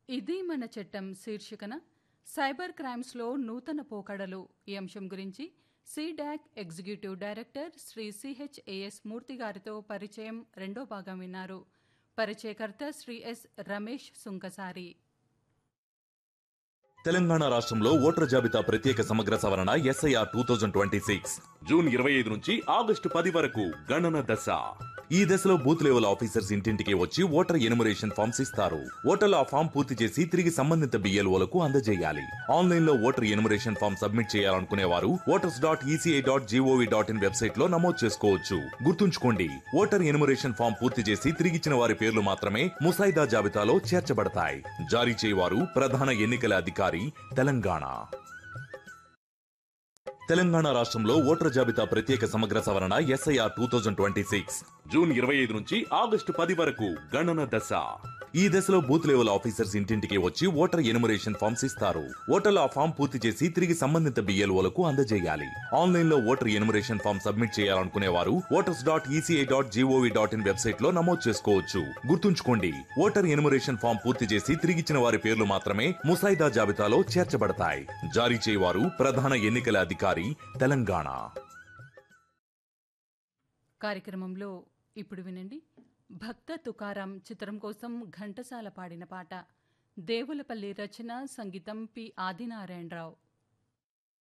ఇది మన చట్టం శీర్షికన సైబర్ క్రైమ్స్లో నూతన పోకడలు ఈ అంశం గురించి CDAC executive director Shri CHAS Murthy గారితో పరిచయం రెండో భాగం విన్నారు పరిచయకర్త శ్రీ ఎస్ రమేష్ సుంకసారి తెలంగాణ రాష్ట్రంలో ఓటర్ జాబితా ప్రత్యేక సమగ్ర సవరణ SIR two thousand twenty six June ఇరవై ఐదు నుంచి ఆగస్టు పది వరకు గణన దశ ఈ దశలో బూత్ లెవెల్ ఆఫీసర్స్ ఇంటింటికి వచ్చి ఓటర్ ఎనుమరేషన్ ఫామ్స్ ఇస్తారు ఓటర్లు ఆ ఫామ్ పూర్తి చేసి తిరిగి సంబంధిత బిఎల్ఓలకు అందజేయాలి ఆన్లైన్ లో ఓటర్ ఎనుమరేషన్ ఫామ్ సబ్మిట్ చేయాలనుకునే వారు voters dot ECI dot GOV dot in website లో నమోదు చేసుకోవచ్చు గుర్తుంచుకోండి ఓటర్ ఎనుమరేషన్ ఫామ్ పూర్తి చేసి తిరిగిచ్చిన వారి పేర్లు మాత్రమే ముసాయిదా జాబితాలో చేర్చబడతాయి జారీ చేయవారు ప్రధాన ఎన్నికల అధికారి తెలంగాణ తెలంగాణ రాష్ట్రంలో ఓటర్ జాబితా ప్రత్యేక సమగ్ర సవరణ SIR two thousand twenty six June ఇరవై ఐదు నుంచి ఆగస్టు పది వరకు గణన దశ ఈ దశలో బూత్ లెవెల్ ఆఫీసర్స్ ఇంటింటికి వచ్చి ఓటర్ ఎనుమరేషన్ ఫామ్స్ ఇస్తారు ఓటర్లు ఆ ఫామ్ పూర్తి చేసి తిరిగి సంబంధిత బిఎల్ఓలకు అందజేయాలి ఆన్లైన్ లో ఓటర్ ఎనుమరేషన్ ఫామ్ సబ్మిట్ చేయాలనుకునే వారు voters dot ECI dot GOV dot in website లో నమోదు చేసుకోవచ్చు గుర్తుంచుకోండి ఓటర్ ఎనుమరేషన్ ఫామ్ పూర్తి చేసి తిరిగిచ్చిన వారి పేర్లు మాత్రమే ముసాయిదా జాబితాలో చేర్చబడతాయి జారీ చేయవారు ప్రధాన ఎన్నికల అధికారి తెలంగాణ కార్యక్రమంలో ఇప్పుడు వినండి భక్త తుకారాం చిత్రం కోసం ఘంటసాల పాడిన పాట దేవులపల్లి రచన సంగీతం పి ఆదినారాయణరావు